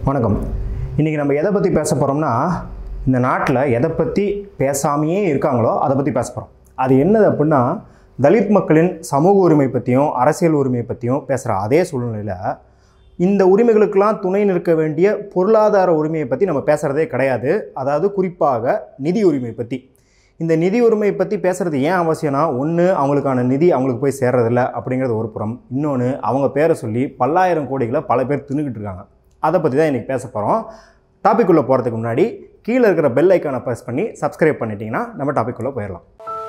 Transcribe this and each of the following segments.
வணக்கம் இன்றைக்கி நம்ம எதை பற்றி பேச போகிறோம்னா இந்த நாட்டில் எதை பற்றி பேசாமையே இருக்காங்களோ அதை பற்றி பேச போகிறோம் அது என்னது அப்படின்னா தலித் மக்களின் சமூக உரிமை பற்றியும் அரசியல் உரிமை பற்றியும் பேசுகிற அதே சூழ்நிலையில் இந்த உரிமைகளுக்கெல்லாம் துணை நிற்க வேண்டிய பொருளாதார உரிமையை பற்றி நம்ம பேசுகிறதே கிடையாது அதாவது குறிப்பாக நிதி உரிமை பற்றி இந்த நிதி உரிமை பற்றி பேசுகிறது ஏன் அவசியம்னா ஒன்று அவங்களுக்கான நிதி அவங்களுக்கு போய் சேர்றதில்ல அப்படிங்கிறது ஒரு புறம் இன்னொன்று அவங்க பேரை சொல்லி பல்லாயிரம் கோடிகளை பல பேர் தின்னுக்கிட்டு இருக்காங்க அதை பற்றி தான் இன்றைக்கி பேச போகிறோம் டாபிக் உள்ள போகிறதுக்கு முன்னாடி கீழே இருக்கிற பெல் ஐக்கானை ப்ரெஸ் பண்ணி சப்ஸ்கிரைப் பண்ணிட்டீங்கன்னா நம்ம டாபிக் உள்ள போயிடலாம்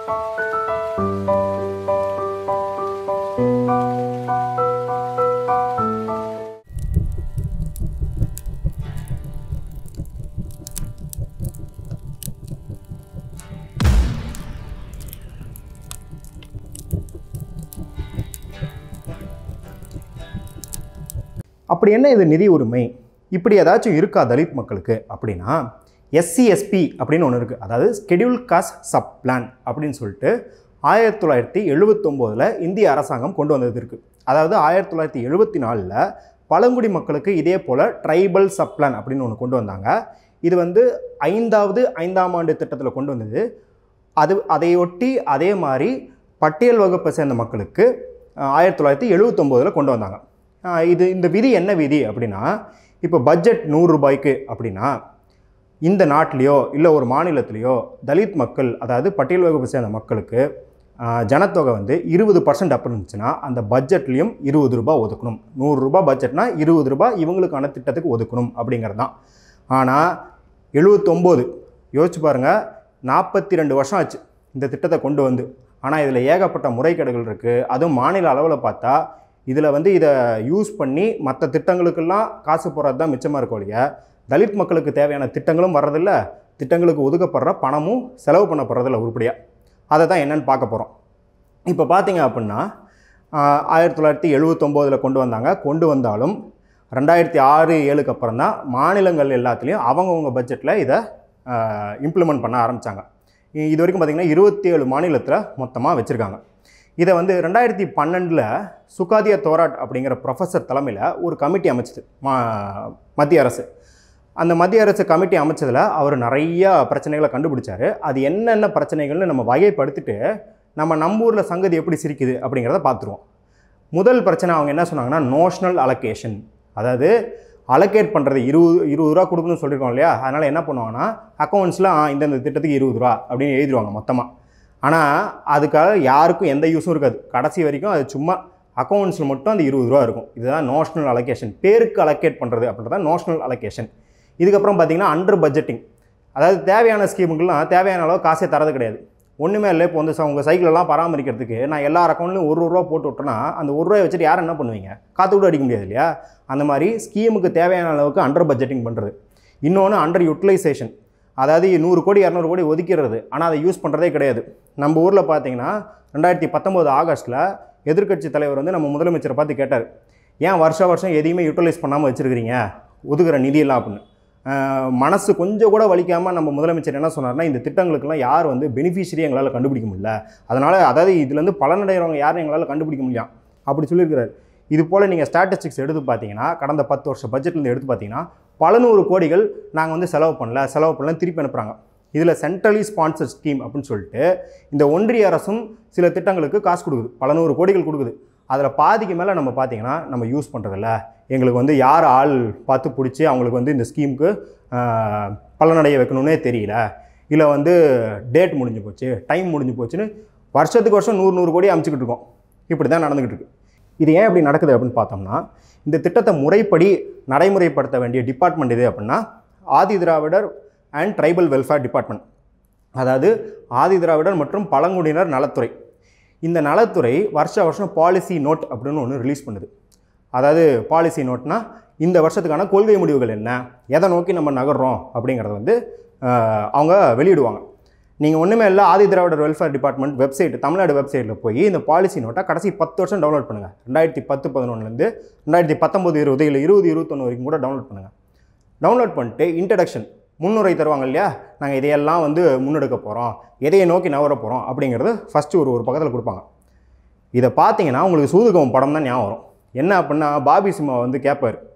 அப்படி என்ன இது நிதி உரிமை இப்படி ஏதாச்சும் இருக்கா தலித் மக்களுக்கு அப்படின்னா எஸ்சிஎஸ்பி அப்படின்னு ஒன்று இருக்குது அதாவது ஸ்கெடியூல் காஸ்ட் சப் பிளான் அப்படின்னு சொல்லிட்டு ஆயிரத்தி தொள்ளாயிரத்தி எழுபத்தொம்போதில் இந்திய அரசாங்கம் கொண்டு வந்தது இருக்குது அதாவது ஆயிரத்தி தொள்ளாயிரத்தி எழுபத்தி நாலில் பழங்குடி மக்களுக்கு இதே போல் ட்ரைபல் சப் பிளான் அப்படின்னு ஒன்று கொண்டு வந்தாங்க இது வந்து ஐந்தாவது ஐந்தாம் ஆண்டு திட்டத்தில் கொண்டு வந்தது அது அதையொட்டி அதே மாதிரி பட்டியல் வகுப்பை சேர்ந்த மக்களுக்கு அஹ், ஆயிரத்தி தொள்ளாயிரத்தி எழுபத்தொம்போதில் கொண்டு வந்தாங்க அஹ், இது இந்த விதி என்ன விதி அப்படின்னா இப்போ பட்ஜெட் நூறு ரூபாய்க்கு அப்படின்னா இந்த நாட்டிலையோ இல்லை ஒரு மாநிலத்திலையோ தலித் மக்கள் அதாவது பட்டியல் வகுப்பை சேர்ந்த மக்களுக்கு அஹ், ஜனத்தொகை வந்து இருபது பர்சன்ட் அப்படி இருந்துச்சுன்னா அந்த பட்ஜெட்லேயும் இருபது ரூபாய் ஒதுக்கணும் நூறுரூபா பட்ஜெட்னா இருபது ரூபாய் இவங்களுக்கான திட்டத்துக்கு ஒதுக்கணும் அப்படிங்கிறது தான் ஆனால் எழுபத்தொம்போது யோசிச்சு பாருங்கள் நாற்பத்தி ரெண்டு வருஷம் ஆச்சு இந்த திட்டத்தை கொண்டு வந்து ஆனால் இதில் ஏகப்பட்ட முறைகேடுகள் இருக்குது அதுவும் மாநில அளவில் பார்த்தா இதில் வந்து இதை யூஸ் பண்ணி மற்ற திட்டங்களுக்கெல்லாம் காசு போடுறது தான் மிச்சமாக இருக்கும் ஒழிய தலித் மக்களுக்கு தேவையான திட்டங்களும் வர்றதில்ல திட்டங்களுக்கு ஒதுக்கப்படுற பணமும் செலவு பண்ணப்படுறதில்ல உருப்படியாக அதை தான் என்னன்னு பார்க்க போகிறோம் இப்போ பார்த்தீங்க அப்படின்னா ஆஹ், ஆயிரத்தி தொள்ளாயிரத்தி எழுபத்தொம்போதில் கொண்டு வந்தாங்க கொண்டு வந்தாலும் ரெண்டாயிரத்தி ஆறு ஏழுக்கு அப்புறம் தான் மாநிலங்கள் எல்லாத்துலேயும் அவங்கவுங்க பட்ஜெட்டில் இதை இம்ப்ளிமெண்ட் பண்ண ஆரம்பித்தாங்க இது வரைக்கும் பார்த்திங்கன்னா இருபத்தி ஏழு மாநிலத்தில் மொத்தமாக வச்சுருக்காங்க இதை வந்து ரெண்டாயிரத்தி பன்னெண்டில் சுகாதியா தோராட் அப்படிங்கிற ப்ரொஃபஸர் தலைமையில் ஒரு கமிட்டி அமைச்சது மா மத்திய அரசு அந்த மத்திய அரசு கமிட்டி அமைச்சதில் அவர் நிறையா பிரச்சனைகளை கண்டுபிடிச்சாரு அது என்னென்ன பிரச்சனைகள்னு நம்ம வகைப்படுத்திட்டு நம்ம நம்ம ஊரில் சங்கதி எப்படி சிரிக்குது அப்படிங்கிறத பார்த்துருவோம் முதல் பிரச்சனை அவங்க என்ன சொன்னாங்கன்னா நோஷனல் அலோகேஷன் அதாவது அலோகேட் பண்ணுறது இருபது இருபது ரூபா கொடுக்கணும்னு சொல்லியிருக்கோம் இல்லையா அதனால் என்ன பண்ணுவாங்கன்னா அக்கௌண்ட்ஸில் இந்தந்த திட்டத்துக்கு இருபது ரூபா அப்படின்னு எழுதிடுவாங்க மொத்தமாக ஆனால் அதுக்காக யாருக்கும் எந்த யூஸும் இருக்காது கடைசி வரைக்கும் அது சும்மா அக்கௌண்ட்ஸில் மட்டும் அந்த இருபது ரூபா இருக்கும் இதுதான் நோஷனல் அலோகேஷன் பேருக்கு அலோகேட் பண்ணுறது அப்படின்றத நோஷனல் அலோகேஷன் இதுக்கப்புறம் பார்த்தீங்கன்னா அண்டர் பட்ஜெட்டிங் அதாவது தேவையான ஸ்கீமுக்கெல்லாம் தேவையான அளவு காசே தரது கிடையாது ஒன்றுமே இல்லை இப்போ வந்து ச- உங்கள் சைக்கிளெல்லாம் பராமரிக்கிறதுக்கு நான் எல்லா அக்கௌண்ட்லையும் ஒரு ரூபா போட்டு விட்டேன்னா அந்த ஒரு ரூபாய் வச்சுட்டு யார் என்ன பண்ணுவீங்க காற்று கூட அடிக்க முடியாது இல்லையா அந்த மாதிரி ஸ்கீமுக்கு தேவையான அளவுக்கு அண்டர் பட்ஜெட்டிங் பண்ணுறது இன்னொன்று அண்டர் யூட்டிலைசேஷன் அதாவது நூறு கோடி இரநூறு கோடி ஒதுக்கிறது ஆனால் அதை யூஸ் பண்ணுறதே கிடையாது நம்ம ஊரில் பார்த்தீங்கன்னா ரெண்டாயிரத்தி பத்தொம்போது ஆகஸ்ட்டில் எதிர்க்கட்சி தலைவர் வந்து நம்ம முதலமைச்சரை பார்த்து கேட்டார் ஏன் வருஷ வருஷம் எதையுமே யூட்டிலைஸ் பண்ணாமல் வச்சுருக்கிறீங்க ஒதுக்குற நிதியெல்லாம் அப்படின்னு ஆஹ் மனசு கொஞ்சம் கூட வலிக்காமல் நம்ம முதலமைச்சர் என்ன சொன்னார்னா இந்த திட்டங்களுக்கெல்லாம் யார் வந்து பெனிஃபிஷரி எங்களால் கண்டுபிடிக்க முடியல அதனால் அதாவது இதுலேருந்து பலனடைகிறவங்க யாரும் எங்களால் கண்டுபிடிக்க முடியும் அப்படி சொல்லியிருக்கிறார் இது போல் நீங்கள் ஸ்டாட்டிஸ்டிக்ஸ் எடுத்து பார்த்தீங்கன்னா கடந்த பத்து வருஷம் பட்ஜெட்லேருந்து எடுத்து பார்த்தீங்கன்னா பல நூறு கோடிகள் நாங்கள் வந்து செலவு பண்ணல செலவு பண்ணல திருப்பி அனுப்புகிறாங்க இதில் சென்ட்ரலி ஸ்பான்சர் ஸ்கீம் அப்படின்னு சொல்லிட்டு இந்த ஒன்றிய அரசும் சில திட்டங்களுக்கு காசு கொடுக்குது பல நூறு கோடிகள் கொடுக்குது அதில் பாதிக்கு மேலே நம்ம பார்த்தீங்கன்னா நம்ம யூஸ் பண்ணுறதில்ல எங்களுக்கு வந்து யார் ஆள் பார்த்து பிடிச்சி அவங்களுக்கு வந்து இந்த ஸ்கீமுக்கு ஆஹ், பலனடைய வைக்கணும்னே தெரியல இல்லை வந்து டேட் முடிஞ்சு போச்சு டைம் முடிஞ்சு போச்சுன்னு வருஷத்துக்கு வருஷம் நூறு நூறு கோடி அமைச்சிக்கிட்டு இருக்கோம் இப்படி தான் நடந்துக்கிட்டு இருக்கு இது ஏன் இப்படி நடக்குது அப்படின்னு பார்த்தோம்னா இந்த திட்டத்தை முறைப்படி நடைமுறைப்படுத்த வேண்டிய டிபார்ட்மெண்ட் எது அப்படின்னா Adi Dravidar and tribal welfare department அதாவது ஆதி திராவிடர் மற்றும் பழங்குடியினர் நலத்துறை இந்த நலத்துறை வருஷ வருஷம் பாலிசி நோட் அப்படின்னு ஒன்று ரிலீஸ் பண்ணுது அதாவது பாலிசி நோட்னா இந்த வருஷத்துக்கான கொள்கை முடிவுகள் என்ன எதை நோக்கி நம்ம நகர்றோம் அப்படிங்கிறத வந்து ஆஹ், அவங்க வெளியிடுவாங்க நீங்கள் ஒன்றுமே இல்லை Adi Dravidar welfare department website Tamil Nadu வெப்சைட்டில் போய் இந்த பாலிசி நோட்டை கடைசி பத்து வருஷம் டவுன்லோட் பண்ணுங்கள் ரெண்டாயிரத்தி பத்து பதினொன்றுலேருந்து ரெண்டாயிரத்தி பத்தொம்போது இருபது இல்லை இருபது இருபத்தொன்று வரைக்கும் கூட டவுன்லோட் பண்ணுங்கள் டவுன்லோட் பண்ணிட்டு இன்ட்ரடக்ஷன் முன்னுரை தருவாங்க இல்லையா நாங்கள் இதையெல்லாம் வந்து முன்னெடுக்க போகிறோம் எதையை நோக்கி நகர போகிறோம் அப்படிங்கிறது ஃபஸ்ட்டு ஒரு ஒரு பக்கத்தில் கொடுப்பாங்க இதை பார்த்தீங்கன்னா உங்களுக்கு சூதுகம் படம் தான் ஞாபகம் வரும் என்ன அப்படின்னா பாபி சிம்மா வந்து கேட்பார்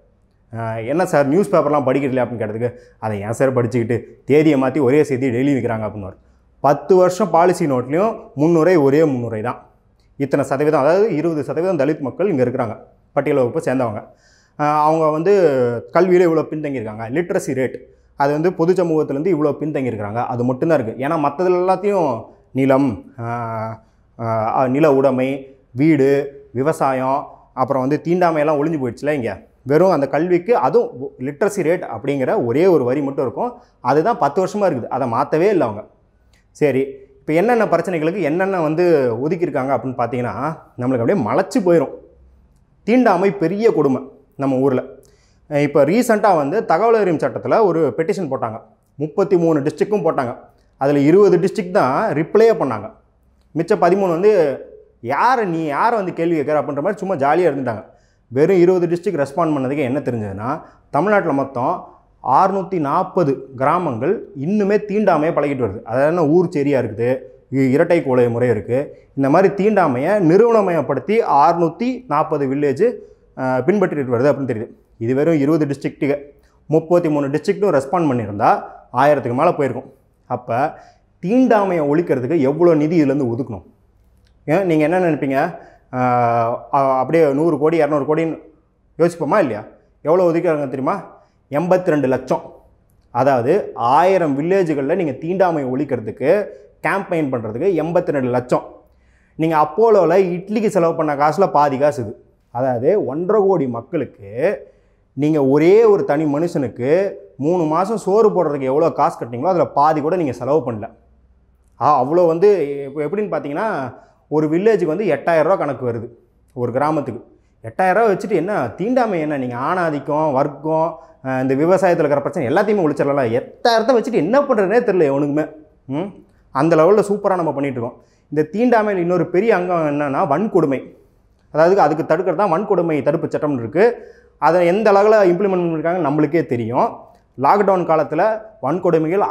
ஆஹ் என்ன சார் நியூஸ் பேப்பர்லாம் படிக்கிறீங்களா அப்படின்னு கேட்டதுக்கு அதை ஏன் சார் படிச்சுக்கிட்டு தேதியை மாற்றி ஒரே செய்தி டெய்லி விற்கிறாங்க அப்படின்னு பத்து வருஷம் பாலிசி நோட்லேயும் முன்னுரை ஒரே முன்னுரை தான் இத்தனை சதவீதம் அதாவது இருபது சதவீதம் தலித் மக்கள் இங்கே இருக்கிறாங்க பட்டியல் வகுப்பு சேர்ந்தவங்க ஆஹ் அவங்க வந்து கல்வியில் இவ்வளோ பின்தங்கியிருக்காங்க லிட்ரஸி ரேட் அது வந்து பொது சமூகத்துலேருந்து இவ்வளோ பின்தங்கியிருக்கிறாங்க அது மட்டும்தான் இருக்குது ஏன்னா மற்றதுல எல்லாத்தையும் நிலம் ஆஹ் ஆஹ் நில உடைமை வீடு விவசாயம் அப்புறம் வந்து தீண்டாமையெல்லாம் ஒளிஞ்சு போயிடுச்சுல இங்கே வெறும் அந்த கல்விக்கு அதுவும் லிட்ரஸி ரேட் அப்படிங்கிற ஒரே ஒரு வரி மட்டும் இருக்கும் அதுதான் பத்து வருஷமாக இருக்குது அதை மாற்றவே இல்லை அவங்க சரி இப்போ என்னென்ன பிரச்சனைகளுக்கு என்னென்ன வந்து ஒதுக்கியிருக்காங்க அப்படின்னு பார்த்தீங்கன்னா நம்மளுக்கு அப்படியே மலைச்சு போயிடும் தீண்டாமை பெரிய கொடுமை நம்ம ஊரில் இப்போ ரீசெண்டாக வந்து தகவல் அறியும் சட்டத்தில் ஒரு பெட்டிஷன் போட்டாங்க முப்பத்தி மூணு டிஸ்ட்ரிக்டும் போட்டாங்க அதில் இருபது டிஸ்ட்ரிக்ட் தான் ரிப்ளையே பண்ணாங்க மிச்சம் பதிமூணு வந்து யாரை நீ யாரை வந்து கேள்வி கேட்குற அப்படின்ற மாதிரி சும்மா ஜாலியாக இருந்துட்டாங்க வெறும் இருபது டிஸ்ட்ரிக்ட் ரெஸ்பாண்ட் பண்ணதுக்கு என்ன தெரிஞ்சதுன்னா தமிழ்நாட்டில் மொத்தம் ஆறுநூற்றி நாற்பது கிராமங்கள் இன்னுமே தீண்டாமையை பழகிட்டு வருது அதாவது ஊர் செரியாக இருக்குது இ- இரட்டை கோலை முறை இருக்குது இந்த மாதிரி தீண்டாமையை நிறுவனமயப்படுத்தி ஆறுநூற்றி நாற்பது வில்லேஜ் பின்பற்றிட்டு வருது அப்படின்னு தெரியுது இது வெறும் இருபது டிஸ்ட்ரிக்ட்டுக்கு முப்பத்தி மூணு டிஸ்ட்ரிக்ட்டும் ரெஸ்பாண்ட் பண்ணியிருந்தா ஆயிரத்துக்கு மேலே போயிருக்கும் அப்போ தீண்டாமையை ஒழிக்கிறதுக்கு எவ்வளோ நிதி இதுலேருந்து ஒதுக்கணும் ஏன் நீங்கள் என்ன நினைப்பீங்க ஆஹ் அ- அப்படியே நூறு கோடி இரநூறு கோடின்னு யோசிப்போமா இல்லையா எவ்வளோ ஒதுக்கிறாங்க தெரியுமா எண்பத்தி ரெண்டு லட்சம் அதாவது ஆயிரம் வில்லேஜுகளில் நீங்கள் தீண்டாமையை ஒழிக்கிறதுக்கு கேம்பெயின் பண்ணுறதுக்கு எண்பத்தி ரெண்டு லட்சம் நீங்கள் அப்போலோவில் இட்லிக்கு செலவு பண்ண காசில் பாதி காசு இது அதாவது ஒன்றரை கோடி மக்களுக்கு நீங்கள் ஒரே ஒரு தனி மனுஷனுக்கு மூணு மாதம் சோறு போடுறதுக்கு எவ்வளோ காசு கட்டினீங்களோ அதில் பாதி கூட நீங்கள் செலவு பண்ணல ஆ அவ்வளோ வந்து இப்போ எப்படின்னு பார்த்தீங்கன்னா ஒரு வில்லேஜுக்கு வந்து எட்டாயிரரூவா கணக்கு வருது ஒரு கிராமத்துக்கு எட்டாயிரரூவா வச்சுட்டு என்ன தீண்டாமை என்ன நீங்கள் ஆணாதிக்கம் வர்க்கம் அஹ் இந்த விவசாயத்தில் இருக்கிற பிரச்சனை எல்லாத்தையுமே ஒழிச்சிடலாம் எட்டாயிரத்தை வச்சுட்டு என்ன பண்ணுறதுனே தெரில எவனுக்குமே ம் அந்த லெவலில் சூப்பராக நம்ம பண்ணிட்டு இருக்கோம் இந்த தீண்டாமையில் இன்னொரு பெரிய அங்கம் என்னன்னா வன்கொடுமை அதாவது அதுக்கு தடுக்கிறது தான் வன்கொடுமை தடுப்பு சட்டம்னு இருக்குது அதை எந்த அளவில் இம்ப்ளிமெண்ட் பண்ணியிருக்காங்க நம்மளுக்கே தெரியும் லாக்டவுன் காலத்தில் வன்கொடுமைகள்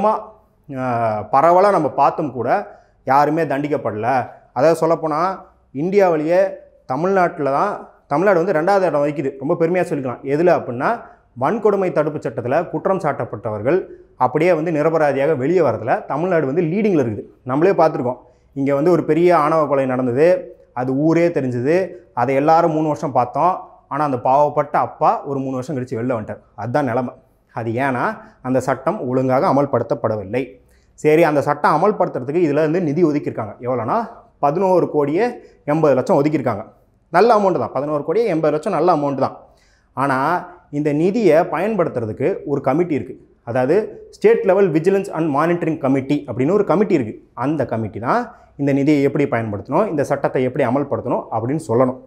அதிகமாக பரவலாக நம்ம பார்த்தும் கூட யாருமே தண்டிக்கப்படல அதாவது சொல்லப்போனால் இந்தியாவிலேயே தமிழ்நாட்டில் தான் தமிழ்நாடு வந்து ரெண்டாவது இடம் வகிக்குது ரொம்ப பெருமையாக சொல்லிக்கலாம் எதில் அப்படின்னா வன்கொடுமை தடுப்பு சட்டத்தில் குற்றம் சாட்டப்பட்டவர்கள் அப்படியே வந்து நிரபராதியாக வெளியே வரதுல தமிழ்நாடு வந்து லீடிங்கில் இருக்குது நம்மளே பார்த்துருக்கோம் இங்கே வந்து ஒரு பெரிய ஆணவ கொலை நடந்தது அது ஊரே தெரிஞ்சது அதை எல்லாரும் மூணு வருஷம் பார்த்தோம் ஆனால் அந்த பாவப்பட்ட அப்பா ஒரு மூணு வருஷம் கழித்து வெளில வந்துட்டார் அதுதான் நிலமை அது ஏன்னா அந்த சட்டம் ஒழுங்காக அமல்படுத்தப்படவில்லை சரி அந்த சட்டம் அமல்படுத்துறதுக்கு இதில் இருந்து நிதி ஒதுக்கியிருக்காங்க எவ்வளோனா பதினோரு கோடியே எண்பது லட்சம் ஒதுக்கியிருக்காங்க நல்ல அமௌண்ட் தான் பதினோரு கோடியே எண்பது லட்சம் நல்ல அமௌண்ட் தான் ஆனால் இந்த நிதியை பயன்படுத்துறதுக்கு ஒரு கமிட்டி இருக்குது அதாவது state level vigilance and monitoring committee அப்படின்னு ஒரு கமிட்டி இருக்குது அந்த கமிட்டி தான் இந்த நிதியை எப்படி பயன்படுத்தணும் இந்த சட்டத்தை எப்படி அமல்படுத்தணும் அப்படின்னு சொல்லணும்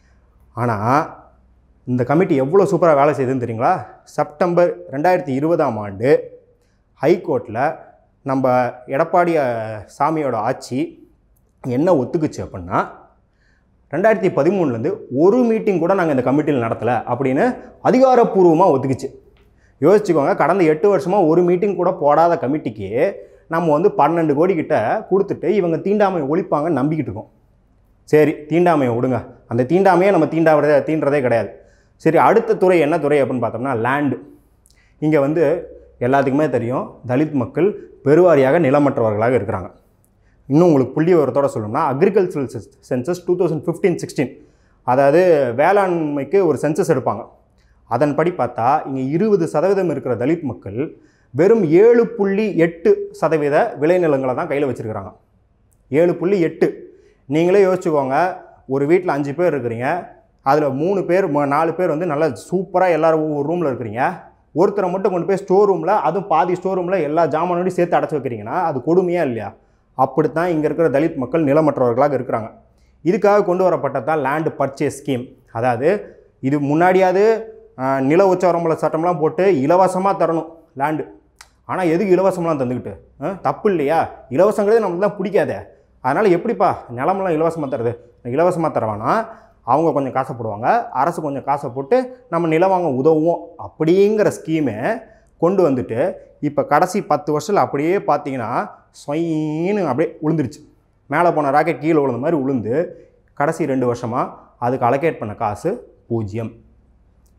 ஆனால் இந்த கமிட்டி எவ்வளோ சூப்பராக வேலை செய்யுதுன்னு தெரியுங்களா செப்டம்பர் ரெண்டாயிரத்தி இருபதாம் ஆண்டு ஹைகோர்ட்டில் நம்ம எடப்பாடி அஹ், சாமியோட ஆட்சி என்ன ஒத்துக்குச்சு அப்படின்னா ரெண்டாயிரத்தி பதிமூணுலேருந்து ஒரு மீட்டிங் கூட நாங்கள் இந்த கமிட்டியில் நடத்தலை அப்படின்னு அதிகாரப்பூர்வமாக ஒத்துக்குச்சு யோசிச்சுக்கோங்க கடந்த எட்டு வருஷமாக ஒரு மீட்டிங் கூட போடாத கமிட்டிக்கு நம்ம வந்து பன்னெண்டு கோடி கிட்ட கொடுத்துட்டு இவங்க தீண்டாமை ஒழிப்பாங்கன்னு நம்பிக்கிட்டு இருக்கோம் சரி தீண்டாமையை விடுங்க அந்த தீண்டாமையை நம்ம தீண்டாவதே தீண்டுறதே கிடையாது சரி அடுத்த துறை என்ன துறை அப்படின்னு பார்த்தோம்னா லேண்டு இங்கே வந்து எல்லாத்துக்குமே தெரியும் தலித் மக்கள் பெருவாரியாக நிலமற்றவர்களாக இருக்கிறாங்க இன்னும் உங்களுக்கு புள்ளி விவரத்தோட சொல்லணும்னா agricultural census two thousand fifteen sixteen அதாவது வேளாண்மைக்கு ஒரு சென்சஸ் எடுப்பாங்க அதன்படி பார்த்தா இங்கே இருபது சதவீதம் இருக்கிற தலித் மக்கள் வெறும் ஏழு புள்ளி எட்டு சதவீத விளைநிலங்களை தான் கையில் வச்சுருக்கிறாங்க ஏழு புள்ளி எட்டு நீங்களே யோசிச்சுக்கோங்க ஒரு வீட்டில் அஞ்சு பேர் இருக்கிறீங்க அதில் மூணு பேர் ம- நாலு பேர் வந்து நல்லா சூப்பராக எல்லாரும் ஒவ்வொரு ரூமில் இருக்கிறீங்க ஒருத்தரை மட்டும் கொண்டு போய் ஸ்டோர் ரூமில் அதுவும் பாதி ஸ்டோர் ரூமில் எல்லா ஜாமானோடையும் சேர்த்து அடைச்சி வைக்கிறீங்கன்னா அது கொடுமையா இல்லையா அப்படித்தான் இங்கே இருக்கிற தலித் மக்கள் நிலமற்றவர்களாக இருக்கிறாங்க இதுக்காக கொண்டு வரப்பட்டது தான் லேண்டு பர்ச்சேஸ் ஸ்கீம் அதாவது இது முன்னாடியாவது ஆஹ், நில உச்சவரம்புல சட்டம்லாம் போட்டு இலவசமாக தரணும் லேண்டு ஆனால் எதுக்கு இலவசம்லாம் தந்துக்கிட்டு ஆ, தப்பு இல்லையா இலவசங்கிறது நம்மளுக்கு தான் பிடிக்காதே அதனால் எப்படிப்பா நிலமெல்லாம் இலவசமாக தருது இலவசமாக தரவானா அவங்க கொஞ்சம் காசை போடுவாங்க அரசு கொஞ்சம் காசை போட்டு நம்ம நிலம் வாங்க உதவுவோம் அப்படிங்கிற ஸ்கீமை கொண்டு வந்துட்டு இப்போ கடைசி பத்து வருஷத்தில் அப்படியே பார்த்தீங்கன்னா ஸ்வைன்னு அப்படியே விழுந்துருச்சு மேலே போன ராக்கெட் கீழே விழுந்த மாதிரி விழுந்து கடைசி ரெண்டு வருஷமாக அதுக்கு அலோகேட் பண்ண காசு பூஜ்ஜியம்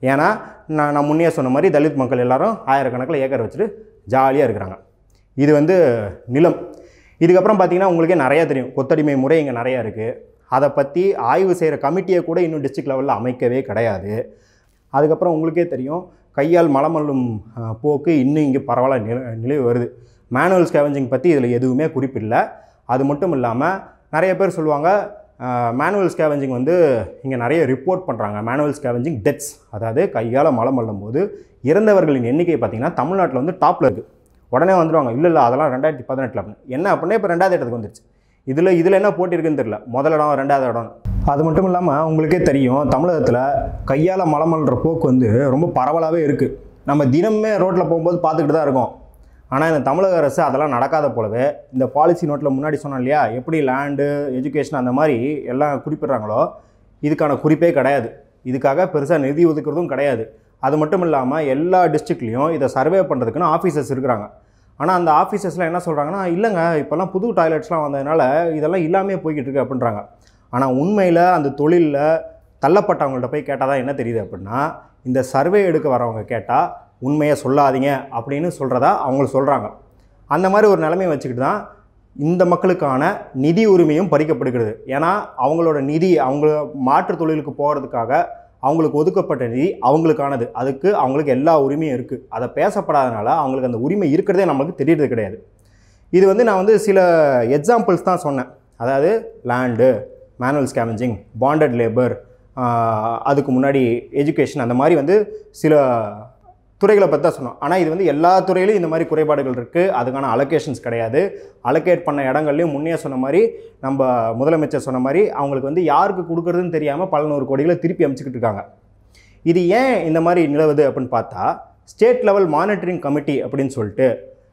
ஏன்னா நான் நான் முன்னே சொன்ன மாதிரி தலித் மக்கள் எல்லாரும் ஆயிரக்கணக்கில் ஏக்கர் வச்சுட்டு ஜாலியாக இருக்கிறாங்க இது வந்து நிலம் இதுக்கப்புறம் பார்த்தீங்கன்னா உங்களுக்கே நிறையா தெரியும் கொத்தடிமை முறை இங்கே நிறையா இருக்குது அதை பற்றி ஆய்வு செய்கிற கமிட்டியை கூட இன்னும் டிஸ்ட்ரிக்ட் லெவலில் அமைக்கவே கிடையாது அதுக்கப்புறம் உங்களுக்கே தெரியும் கையால் மலமல்லும் அஹ், போக்கு இன்னும் இங்கே பரவாயில்ல நில நிலவு வருது மேனுவல் ஸ்கேவஞ்சிங் பற்றி இதில் எதுவுமே குறிப்பில்லை அது மட்டும் இல்லாமல் நிறைய பேர் சொல்லுவாங்க மேனுவல் ஸ்கேவஞ்சிங் வந்து இங்கே நிறைய ரிப்போர்ட் பண்ணுறாங்க மேனுவல் ஸ்கேவஞ்சிங் டெத்ஸ் அதாவது கையால் மலம் அள்ளும் போது இறந்தவர்களின் எண்ணிக்கை பார்த்தீங்கன்னா தமிழ்நாட்டில் வந்து டாப்பில் இருக்குது உடனே வந்துடுவாங்க இல்லை இல்லை அதெல்லாம் ரெண்டாயிரத்தி பதினெட்டில் அப்படின்னு என்ன அப்படின்னா இப்போ ரெண்டாவது இடத்துக்கு வந்துருச்சு இதில் இதில் என்ன போட்டி இருக்குன்னு தெரியல முதல் இடம் ரெண்டாவது இடம் அது மட்டும் இல்லாமல் உங்களுக்கே தெரியும் தமிழகத்தில் கையால் மலமல்ற போக்கு வந்து ரொம்ப பரவலாகவே இருக்குது நம்ம தினமே ரோட்டில் போகும்போது பார்த்துக்கிட்டு தான் இருக்கோம் ஆனால் இந்த தமிழக அரசு அதெல்லாம் நடக்காத போலவே இந்த பாலிசி நோட்டில் முன்னாடி சொன்னோம் இல்லையா எப்படி லேண்டு எஜுகேஷன் அந்த மாதிரி எல்லாம் குறிப்பிட்றாங்களோ இதுக்கான குறிப்பே கிடையாது இதுக்காக பெருசாக நிதி ஒதுக்குறதும் கிடையாது அது மட்டும் இல்லாமல் எல்லா டிஸ்ட்ரிக்ட்லேயும் இதை சர்வே பண்ணுறதுக்குன்னு ஆஃபீஸர்ஸ் இருக்கிறாங்க ஆனால் அந்த ஆஃபீஸர்ஸ்லாம் என்ன சொல்கிறாங்கன்னா இல்லைங்க இப்போல்லாம் புது டாய்லெட்ஸ்லாம் வந்ததுனால இதெல்லாம் இல்லாமே போய்கிட்டு இருக்கு அப்படின்றாங்க ஆனால் உண்மையில் அந்த தொழிலில் தள்ளப்பட்டவங்கள்ட்ட போய் கேட்டால் தான் என்ன தெரியுது அப்படின்னா இந்த சர்வே எடுக்க வரவங்க கேட்டால் உண்மையை சொல்லாதீங்க அப்படின்னு சொல்கிறதா அவங்க சொல்கிறாங்க அந்த மாதிரி ஒரு நிலைமையை வச்சுக்கிட்டு தான் இந்த மக்களுக்கான நிதி உரிமையும் பறிக்கப்படுகிறது ஏன்னா அவங்களோட நிதி அவங்க மாற்றுத் தொழிலுக்கு போகிறதுக்காக அவங்களுக்கு ஒதுக்கப்பட்ட நிதி அவங்களுக்கானது அதுக்கு அவங்களுக்கு எல்லா உரிமையும் இருக்குது அதை பேசப்படாதனால அவங்களுக்கு அந்த உரிமை இருக்கிறதே நம்மளுக்கு தெரியறது கிடையாது இது வந்து நான் வந்து சில எக்ஸாம்பிள்ஸ் தான் சொன்னேன் அதாவது land manual scavenging bonded labour அதுக்கு முன்னாடி எஜுகேஷன் அந்த மாதிரி வந்து சில துறைகளை பற்றி தான் சொன்னோம் ஆனால் இது வந்து எல்லா துறையிலும் இந்த மாதிரி குறைபாடுகள் இருக்குது அதுக்கான அலோகேஷன்ஸ் கிடையாது அலோகேட் பண்ண இடங்கள்லையும் முன்னே சொன்ன மாதிரி நம்ம முதலமைச்சர் சொன்ன மாதிரி அவங்களுக்கு வந்து யாருக்கு கொடுக்குறதுன்னு தெரியாமல் பல நூறு கோடிகளை திருப்பி அமைச்சிக்கிட்டு இருக்காங்க இது ஏன் இந்த மாதிரி நிலவுது அப்படின்னு பார்த்தா ஸ்டேட் லெவல் மானிட்டரிங் கமிட்டி அப்படின்னு சொல்லிட்டு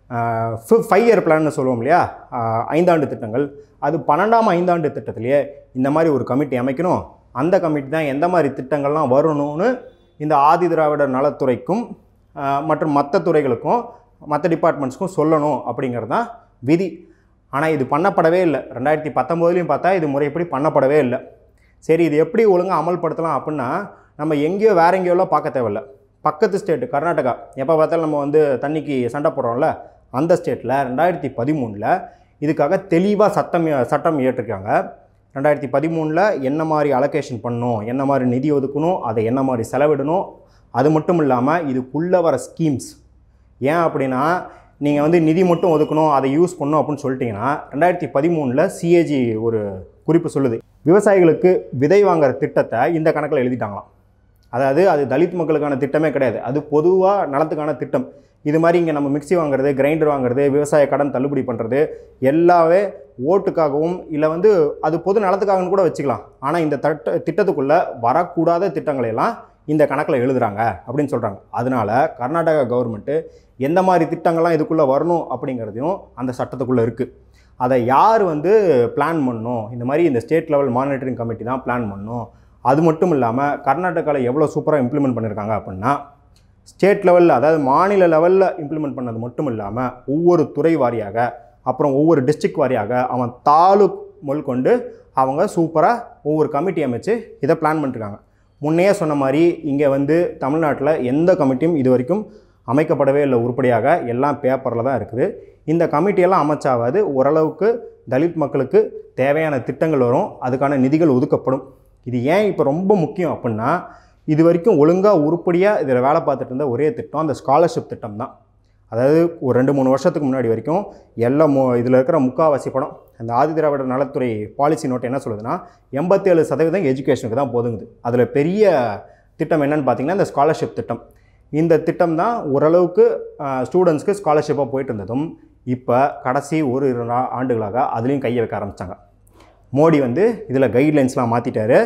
ஃபைவ் இயர் பிளான்னு சொல்லுவோம் இல்லையா ஆஹ் ஐந்தாண்டு திட்டங்கள் அது பன்னெண்டாம் ஐந்தாண்டு திட்டத்திலேயே இந்த மாதிரி ஒரு கமிட்டி அமைக்கணும் அந்த கமிட்டி தான் எந்த மாதிரி திட்டங்கள்லாம் வரணும்னு இந்த ஆதி திராவிடர் நலத்துறைக்கும் ஆஹ் மற்றும் மற்ற துறைகளுக்கும் மற்ற டிபார்ட்மெண்ட்ஸ்க்கும் சொல்லணும் அப்படிங்கிறது தான் விதி ஆனால் இது பண்ணப்படவே இல்லை ரெண்டாயிரத்தி பத்தொம்போதுலேயும் பார்த்தா இது முறைப்படி பண்ணப்படவே இல்லை சரி இது எப்படி ஒழுங்காக அமல்படுத்தலாம் அப்படின்னா நம்ம எங்கேயோ வேற எங்கேயோலாம் பார்க்க தேவையில்ல பக்கத்து ஸ்டேட்டு கர்நாடகா எப்போ பார்த்தாலும் நம்ம வந்து தண்ணிக்கு சண்டை போடுறோம்ல அந்த ஸ்டேட்டில் ரெண்டாயிரத்தி பதிமூணில் இதுக்காக தெளிவாக சட்டம் சட்டம் இயற்றிருக்காங்க ரெண்டாயிரத்தி பதிமூணில் என்ன மாதிரி அலோகேஷன் பண்ணணும் என்ன மாதிரி நிதி ஒதுக்கணும் அதை என்ன மாதிரி செலவிடணும் அது மட்டும் இல்லாமல் இதுக்குள்ளே வர ஸ்கீம்ஸ் ஏன் அப்படின்னா நீங்கள் வந்து நிதி மட்டும் ஒதுக்கணும் அதை யூஸ் பண்ணணும் அப்படின்னு சொல்லிட்டீங்கன்னா ரெண்டாயிரத்தி பதிமூணில் சிஏஜி ஒரு குறிப்பு சொல்லுது விவசாயிகளுக்கு விதை வாங்குற திட்டத்தை இந்த கணக்கில் எழுதிட்டாங்களாம் அதாவது அது தலித் மக்களுக்கான திட்டமே கிடையாது அது பொதுவாக நலத்துக்கான திட்டம் இது மாதிரி இங்கே நம்ம மிக்ஸி வாங்குறது கிரைண்டர் வாங்குறது விவசாய கடன் தள்ளுபடி பண்ணுறது எல்லாமே ஓட்டுக்காகவும் இல்லை வந்து அது பொது நலத்துக்காகன்னு கூட வச்சுக்கலாம் ஆனால் இந்த தட்ட திட்டத்துக்குள்ளே வரக்கூடாத திட்டங்களை எல்லாம் இந்த கணக்கில் எழுதுறாங்க அப்படின்னு சொல்கிறாங்க அதனால கர்நாடகா கவர்மெண்ட்டு எந்த மாதிரி திட்டங்கள்லாம் இதுக்குள்ளே வரணும் அப்படிங்கிறதையும் அந்த சட்டத்துக்குள்ளே இருக்குது அதை யார் வந்து பிளான் பண்ணணும் இந்த மாதிரி இந்த ஸ்டேட் லெவல் மானிட்டரிங் கமிட்டி தான் பிளான் பண்ணணும் அது மட்டும் இல்லாமல் கர்நாடகாவில் எவ்வளோ சூப்பராக இம்ப்ளிமெண்ட் பண்ணியிருக்காங்க அப்படின்னா ஸ்டேட் லெவலில் அதாவது மாநில லெவலில் இம்ப்ளிமெண்ட் பண்ணது மட்டும் இல்லாமல் ஒவ்வொரு துறை வாரியாக அப்புறம் ஒவ்வொரு டிஸ்ட்ரிக்ட் வாரியாக அவன் தாலுக் முதல் கொண்டு அவங்க சூப்பராக ஒவ்வொரு கமிட்டி அமைச்சு இதை பிளான் பண்ணிருக்காங்க முன்னையே சொன்ன மாதிரி இங்கே வந்து தமிழ்நாட்டில் எந்த கமிட்டியும் இது வரைக்கும் அமைக்கப்படவே இல்லை உருப்படியாக எல்லாம் பேப்பரில் தான் இருக்குது இந்த கமிட்டியெல்லாம் அமைச்சாவது ஓரளவுக்கு தலித் மக்களுக்கு தேவையான திட்டங்கள் வரும் அதுக்கான நிதிகள் ஒதுக்கப்படும் இது ஏன் இப்போ ரொம்ப முக்கியம் அப்படின்னா இது வரைக்கும் ஒழுங்காக உருப்படியாக இதில் வேலை பார்த்துட்டு இருந்த ஒரே திட்டம் அந்த ஸ்காலர்ஷிப் திட்டம் தான் அதாவது ஒரு ரெண்டு மூணு வருஷத்துக்கு முன்னாடி வரைக்கும் எல்லா மு இதில் இருக்கிற முக்காவாசி படம் அந்த ஆதி திராவிடர் நலத்துறை பாலிசி நோட் என்ன சொல்லுதுன்னா எண்பத்தேழு சதவீதம் எஜுகேஷனுக்கு தான் போதுங்குது அதில் பெரிய திட்டம் என்னன்னு பார்த்தீங்கன்னா இந்த ஸ்காலர்ஷிப் திட்டம் இந்த திட்டம் தான் ஓரளவுக்கு ஸ்டூடெண்ட்ஸ்க்கு ஸ்காலர்ஷிப்பாக போயிட்டு இருந்ததும் இப்போ கடைசி ஒரு இரு நா- ஆண்டுகளாக அதுலேயும் கையை வைக்க ஆரம்பித்தாங்க மோடி வந்து இதில் கைட்லைன்ஸ்லாம் மாற்றிட்டாரு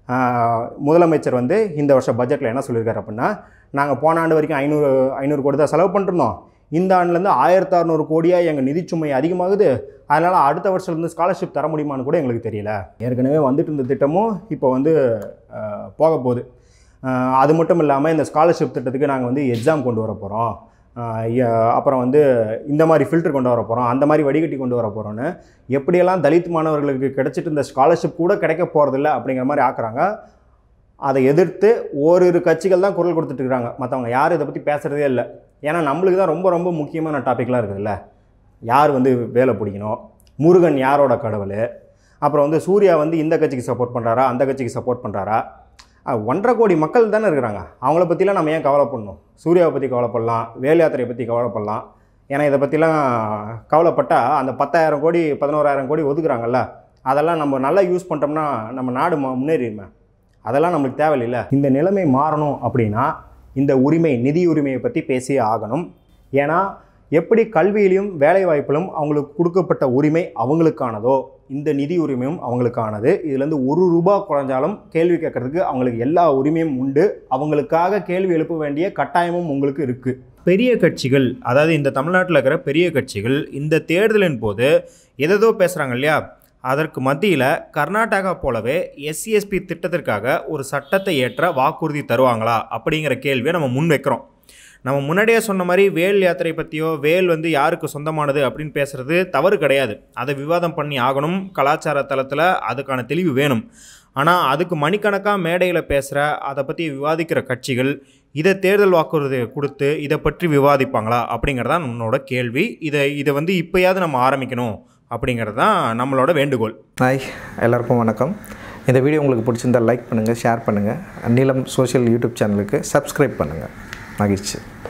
முதலமைச்சர் வந்து இந்த வருஷம் பட்ஜெட்டில் என்ன சொல்லியிருக்காரு அப்படின்னா நாங்கள் போன ஆண்டு வரைக்கும் ஐநூறு ஐநூறு கோடி தான் செலவு பண்ணிருந்தோம் இந்த ஆண்டுலேருந்து ஆயிரத்தி அறநூறு கோடியாக எங்கள் நிதிச்சுமை அதிகமாகுது அதனால் அடுத்த வருஷத்துலேருந்து ஸ்காலர்ஷிப் தர முடியுமான்னு கூட எங்களுக்கு தெரியல ஏற்கனவே வந்துட்டு இருந்த திட்டமும் இப்போ வந்து ஆஹ், போக போகுது ஆஹ், அது மட்டும் இல்லாமல் இந்த ஸ்காலர்ஷிப் திட்டத்துக்கு நாங்கள் வந்து எக்ஸாம் கொண்டு வர போகிறோம் அப்புறம் வந்து இந்த மாதிரி ஃபில்டர் கொண்டு வர போகிறோம் அந்த மாதிரி வடிகட்டி கொண்டு வர போகிறோன்னு எப்படியெல்லாம் தலித் மாணவர்களுக்கு கிடைச்சிட்டு இந்த ஸ்காலர்ஷிப் கூட கிடைக்க போகிறதில்ல அப்படிங்கிற மாதிரி ஆக்குறாங்க அதை எதிர்த்து ஓரிரு கட்சிகள் தான் குரல் கொடுத்துட்டு இருக்காங்க மற்றவங்க யாரும் இதை பற்றி பேசுகிறதே இல்லை ஏன்னா நம்மளுக்கு தான் ரொம்ப ரொம்ப முக்கியமான டாபிக்லாம் இருக்குதுல்ல யார் வந்து வேலை பிடிக்கணும் முருகன் யாரோட கடவுள் அப்புறம் வந்து சூர்யா வந்து இந்த கட்சிக்கு சப்போர்ட் பண்ணுறாரா அந்த கட்சிக்கு சப்போர்ட் பண்ணுறாரா ஒன்றரை கோடி மக்கள் தானே இருக்கிறாங்க அவங்கள பற்றிலாம் நம்ம ஏன் கவலைப்படணும் சூர்யாவை பற்றி கவலைப்படலாம் வேல் யாத்திரையை பற்றி கவலைப்படலாம் ஏன்னா இதை பற்றிலாம் கவலைப்பட்டால் அந்த பத்தாயிரம் கோடி பதினோராயிரம் கோடி ஒதுக்குறாங்கல்ல அதெல்லாம் நம்ம நல்லா யூஸ் பண்ணிட்டோம்னா நம்ம நாடு மு- முன்னேறிடுமே அதெல்லாம் நம்மளுக்கு தேவையில்ல இந்த நிலைமை மாறணும் அப்படின்னா இந்த உரிமை நிதி உரிமையை பற்றி பேசியே ஆகணும் ஏன்னா எப்படி கல்வியிலும் வேலைவாய்ப்பிலும் அவங்களுக்கு கொடுக்கப்பட்ட உரிமை அவங்களுக்கானதோ இந்த நிதி உரிமையும் அவங்களுக்கானது இதுலேருந்து ஒரு ரூபா குறைஞ்சாலும் கேள்வி கேட்கறதுக்கு அவங்களுக்கு எல்லா உரிமையும் உண்டு அவங்களுக்காக கேள்வி எழுப்ப வேண்டிய கட்டாயமும் உங்களுக்கு இருக்குது பெரிய கட்சிகள் அதாவது இந்த தமிழ்நாட்டில் இருக்கிற பெரிய கட்சிகள் இந்த தேர்தலின் போது எதேதோ பேசுகிறாங்க இல்லையா அதற்கு மத்தியில் கர்நாடகா போலவே எஸ்சிஎஸ்பி திட்டத்திற்காக ஒரு சட்டத்தை ஏற்ற வாக்குறுதி தருவாங்களா அப்படிங்கிற கேள்வியை நம்ம முன் வைக்கிறோம் நம்ம முன்னாடியே சொன்ன மாதிரி வேல் யாத்திரை பற்றியோ வேல் வந்து யாருக்கு சொந்தமானது அப்படின்னு பேசுகிறது தவறு கிடையாது அதை விவாதம் பண்ணி ஆகணும் கலாச்சார தளத்தில் அதுக்கான தெளிவு வேணும் ஆனால் அதுக்கு மணிக்கணக்காக மேடையில் பேசுகிற அதை பற்றி விவாதிக்கிற கட்சிகள் இதை தேர்தல் வாக்குறுதி கொடுத்து இதை பற்றி விவாதிப்பாங்களா அப்படிங்கிறது தான் நம்மளோட கேள்வி இதை இதை வந்து இப்போயாவது நம்ம ஆரம்பிக்கணும் அப்படிங்கிறது தான் நம்மளோட வேண்டுகோள் ஹாய் எல்லாருக்கும் வணக்கம் இந்த வீடியோ உங்களுக்கு பிடிச்சிருந்தால் லைக் பண்ணுங்கள் ஷேர் பண்ணுங்கள் நீலம் சோஷியல் யூடியூப் சேனலுக்கு சப்ஸ்கிரைப் பண்ணுங்கள் மகிழ்ச்சி